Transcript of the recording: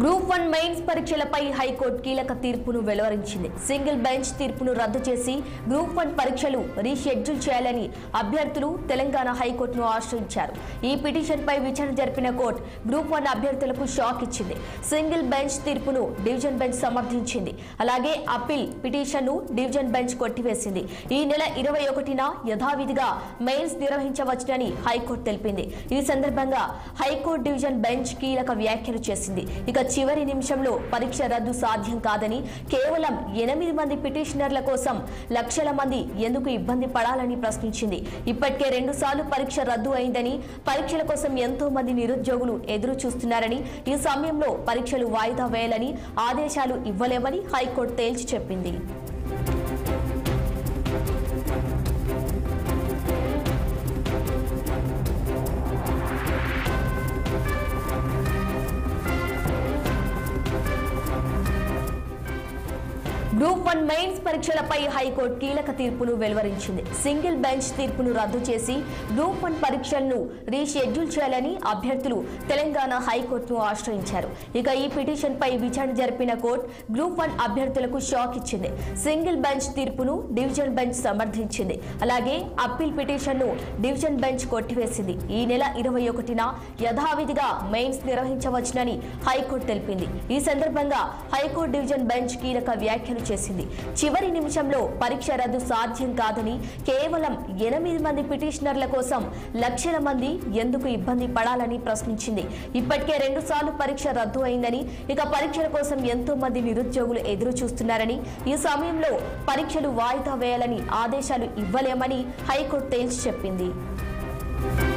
group one mains పరీక్షలపై high court కీలక తీర్పును వెలువరించింది సింగిల్ బెంచ్ తీర్పును రద్దు చేసి గ్రూప్ వన్ పరీక్షలు రీషెడ్యూల్ చేయాలని అభ్యర్థులు తెలంగాణ హైకోర్టును ఆశ్రయించారు ఈ పిటిషన్పై విచారణ జరిపిన కోర్టు గ్రూప్ వన్ అభ్యర్థులకు షాక్ ఇచ్చింది సింగిల్ బెంచ్ తీర్పును డివిజన్ బెంచ్ సమర్థించింది అలాగే అప్పీల్ పిటిషన్ను డివిజన్ బెంచ్ కొట్టివేసింది ఈ నెల ఇరవై ఒకటిన యథావిధిగా మెయిన్స్ నిర్వహించవచ్చునని హైకోర్టు తెలిపింది ఈ సందర్భంగా హైకోర్టు డివిజన్ బెంచ్ కీలక వ్యాఖ్యలు చేసింది ఇక చివరి నిమిషంలో పరీక్ష రద్దు సాధ్యం కాదని కేవలం ఎనిమిది మంది పిటిషనర్ల కోసం లక్షల మంది ఎందుకు ఇబ్బంది పడాలని ప్రశ్నించింది ఇప్పటికే రెండు సార్లు పరీక్ష రద్దు అయిందని పరీక్షల కోసం ఎంతో మంది నిరుద్యోగులు ఎదురు చూస్తున్నారని ఈ సమయంలో పరీక్షలు వాయిదా వేయాలని ఆదేశాలు ఇవ్వలేమని హైకోర్టు తేల్చి చెప్పింది గ్రూప్ వన్ మెయిన్స్ పరీక్షలపై హైకోర్టు కీలక తీర్పును వెలువరించింది సింగిల్ బెంచ్ తీర్పును రద్దు చేసి గ్రూప్ వన్ పరీక్షలను రీషెడ్యూల్ చేయాలని అభ్యర్థులు తెలంగాణ హైకోర్టును ఆశ్రయించారు ఇక ఈ పిటిషన్ పై విచారణ జరిపిన కోర్టు గ్రూప్ వన్ అభ్యర్థులకు షాక్ ఇచ్చింది సింగిల్ బెంచ్ తీర్పును డివిజన్ బెంచ్ సమర్థించింది అలాగే అప్పీల్ పిటిషన్ను డివిజన్ బెంచ్ కొట్టివేసింది ఈ నెల ఇరవై ఒకటిన యథావిధిగా మెయిన్స్ నిర్వహించవచ్చునని హైకోర్టు తెలిపింది ఈ సందర్భంగా హైకోర్టు డివిజన్ బెంచ్ కీలక వ్యాఖ్యలు చేసింది చివరి నిమిషంలో పరీక్ష రద్దు సాధ్యం కాదని కేవలం ఎనిమిది మంది పిటిషనర్ల కోసం లక్షల మంది ఎందుకు ఇబ్బంది పడాలని ప్రశ్నించింది ఇప్పటికే రెండు సార్లు పరీక్ష రద్దు అయిందని ఇక పరీక్షల కోసం ఎంతో మంది నిరుద్యోగులు ఎదురు చూస్తున్నారని ఈ సమయంలో పరీక్షలు వాయిదా వేయాలని ఆదేశాలు ఇవ్వలేమని హైకోర్టు తేల్చి చెప్పింది